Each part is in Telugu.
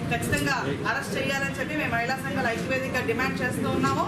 ఖచ్చితంగా అరెస్ట్ చేయాలని చెప్పి మేము మహిళా సంఘాల ఐక్యవేదికగా డిమాండ్ చేస్తూ ఉన్నాము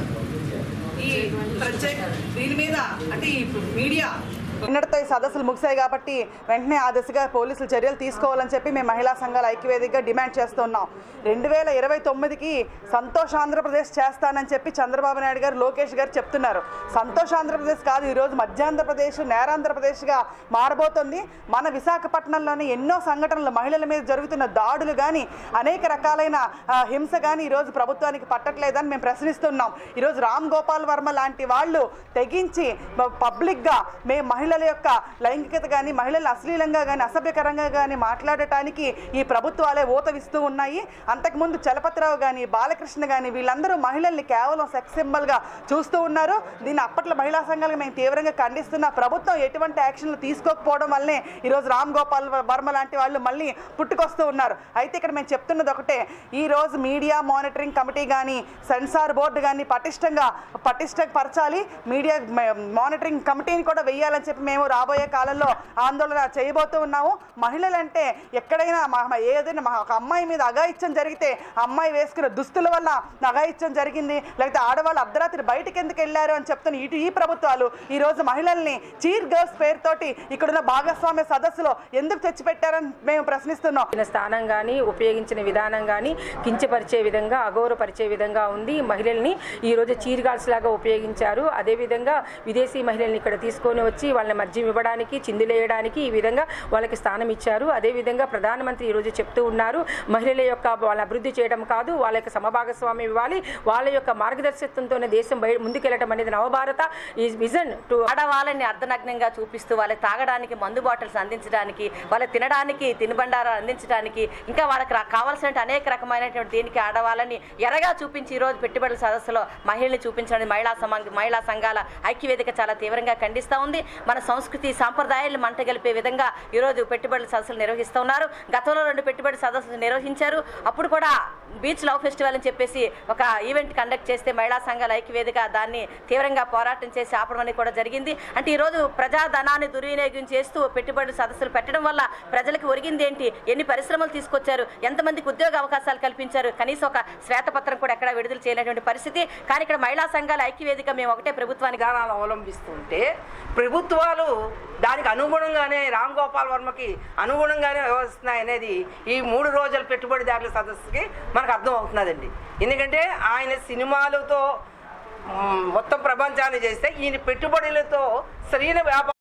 ఈ ప్రత్యేక దీని మీద అంటే ఈ మీడియా నిన్నటితో ఈ సదస్సులు ముగిశాయి కాబట్టి వెంటనే ఆ దిశగా పోలీసులు చర్యలు తీసుకోవాలని చెప్పి మేము మహిళా సంఘాల ఐక్యవేదికగా డిమాండ్ చేస్తున్నాం రెండు వేల ఇరవై తొమ్మిదికి సంతోష్ ఆంధ్రప్రదేశ్ చేస్తానని చెప్పి చంద్రబాబు నాయుడు గారు లోకేష్ గారు చెప్తున్నారు సంతోష్ ఆంధ్రప్రదేశ్ కాదు ఈరోజు మధ్యాంధ్రప్రదేశ్ నేరాంధ్రప్రదేశ్గా మారబోతుంది మన విశాఖపట్నంలోని ఎన్నో సంఘటనలు మహిళల మీద జరుగుతున్న దాడులు కానీ అనేక రకాలైన ఆ, హింస కానీ ఈరోజు ప్రభుత్వానికి పట్టట్లేదని మేము ప్రశ్నిస్తున్నాం ఈరోజు రామ్ గోపాల్ వర్మ లాంటి వాళ్ళు తెగించి ప- పబ్లిక్గా మేము మహిళల యొక్క లైంగికత కానీ మహిళలు అశ్లీలంగా కానీ అసభ్యకరంగా కానీ మాట్లాడటానికి ఈ ప్రభుత్వాలే ఊతవిస్తూ ఉన్నాయి అంతకుముందు చలపతిరావు కానీ బాలకృష్ణ కానీ వీళ్ళందరూ మహిళల్ని కేవలం సెక్స్ సింబల్గా చూస్తూ ఉన్నారు దీన్ని అప్పట్లో మహిళా సంఘాలకు మేము తీవ్రంగా ఖండిస్తున్న ప్రభుత్వం ఎటువంటి యాక్షన్లు తీసుకోకపోవడం వల్లనే ఈరోజు రామ్ గోపాల్ వర్మ లాంటి వాళ్ళు మళ్ళీ పుట్టుకొస్తూ ఉన్నారు అయితే ఇక్కడ మేము చెప్తున్నది ఒకటే ఈ రోజు మీడియా మానిటరింగ్ కమిటీ కానీ సెన్సార్ బోర్డు కానీ పటిష్టంగా పటిష్టపరచాలి మీడియా మానిటరింగ్ కమిటీని కూడా వెయ్యాలని చెప్పి మేము రాబోయే కాలంలో ఆందోళన చేయబోతూ ఉన్నాము మహిళలంటే ఎక్కడైనా మా మా- ఏదైనా మా ఒక అమ్మాయి మీద అఘాయిత్యం జరిగితే ఆ అమ్మాయి వేసుకున్న దుస్తుల వల్ల అఘాయిత్యం జరిగింది లేకపోతే ఆడవాళ్ళు అర్ధరాత్రి బయటికి ఎందుకు వెళ్ళారు అని చెప్తున్న ఇటు ఈ ప్రభుత్వాలు ఈ రోజు మహిళల్ని చీర్ గర్ల్స్ పేరుతోటి ఇక్కడున్న భాగస్వామ్య సదస్సులో ఎందుకు తెచ్చిపెట్టారని మేము ప్రశ్నిస్తున్నాం ఇచ్చిన స్థానం కానీ ఉపయోగించిన విధానం కానీ కించపరిచే విధంగా అగౌరవపరిచే విధంగా ఉంది మహిళల్ని ఈరోజు చీరగాల్స్ లాగా ఉపయోగించారు అదేవిధంగా విదేశీ మహిళల్ని ఇక్కడ తీసుకొని వచ్చి వాళ్ళని మద్యం ఇవ్వడానికి చిందులేయడానికి ఈ విధంగా వాళ్ళకి స్థానం ఇచ్చారు అదేవిధంగా ప్రధానమంత్రి ఈరోజు చెప్తూ ఉన్నారు మహిళల యొక్క వాళ్ళ అభివృద్ధి చేయడం కాదు వాళ్ళ యొక్క సమభాగస్వామ్యం ఇవ్వాలి వాళ్ళ యొక్క మార్గదర్శకత్వంతోనే దేశం బయ ముందుకెళ్ళడం అనేది నవభారత ఈ విజన్ టు ఆడవాళ్ళని అర్ధనగ్నంగా చూపిస్తూ వాళ్ళకి తాగడానికి మందు బాటిల్స్ అందించడానికి వాళ్ళకి తినడానికి తినుబండారాలు అందించడానికి ఇంకా వాళ్ళకి రా- కావాల్సిన అనేక రకమైనటువంటి దీనికి ఆడవాళ్ళని ఎరగా చూపించి ఈ రోజు పెట్టుబడుల సదస్సులో మహిళల్ని చూపించడానికి మహిళా సమా మహిళా సంఘాల ఐక్యవేదిక చాలా తీవ్రంగా ఖండిస్తూ ఉంది మన సంస్కృతి సాంప్రదాయాలను మంటగలిపే విధంగా ఈరోజు పెట్టుబడుల సదస్సులు నిర్వహిస్తూ ఉన్నారు గతంలో రెండు పెట్టుబడి సదస్సులు నిర్వహించారు అప్పుడు కూడా బీచ్ లవ్ ఫెస్టివల్ అని చెప్పేసి ఒక ఈవెంట్ కండక్ట్ చేస్తే మహిళా సంఘాల ఐక్యవేదిక దాన్ని తీవ్రంగా పోరాటం చేసి ఆపడం అనేది కూడా జరిగింది అంటే ఈరోజు ప్రజాధనాన్ని దుర్వినియోగం చేస్తూ పెట్టుబడి సదస్సులు పెట్టడం వల్ల ప్రజలకు ఒరిగింది ఏంటి ఎన్ని పరిశ్రమలు తీసుకొచ్చారు ఎంతమందికి ఉద్యోగ అవకాశాలు కల్పించారు కనీసం ఒక శ్వేతపత్రం కూడా ఎక్కడ విడుదల చేయలేటువంటి పరిస్థితి కానీ ఇక్కడ మహిళా సంఘాల ఐక్యవేదిక మేము ఒకటే ప్రభుత్వానికి విధానాలు అవలంబిస్తుంటే ప్రభుత్వాలు దానికి అనుగుణంగానే రామ్ గోపాల్ వర్మకి అనుగుణంగానే వ్యవహరిస్తున్నాయి అనేది ఈ మూడు రోజుల పెట్టుబడిదారుల సదస్సుకి మనకు అర్థం అవుతున్నదండి ఎందుకంటే ఆయన సినిమాలతో మ్, మొత్తం ప్రపంచాన్ని చేస్తే ఈయన పెట్టుబడులతో సరైన వ్యాపారం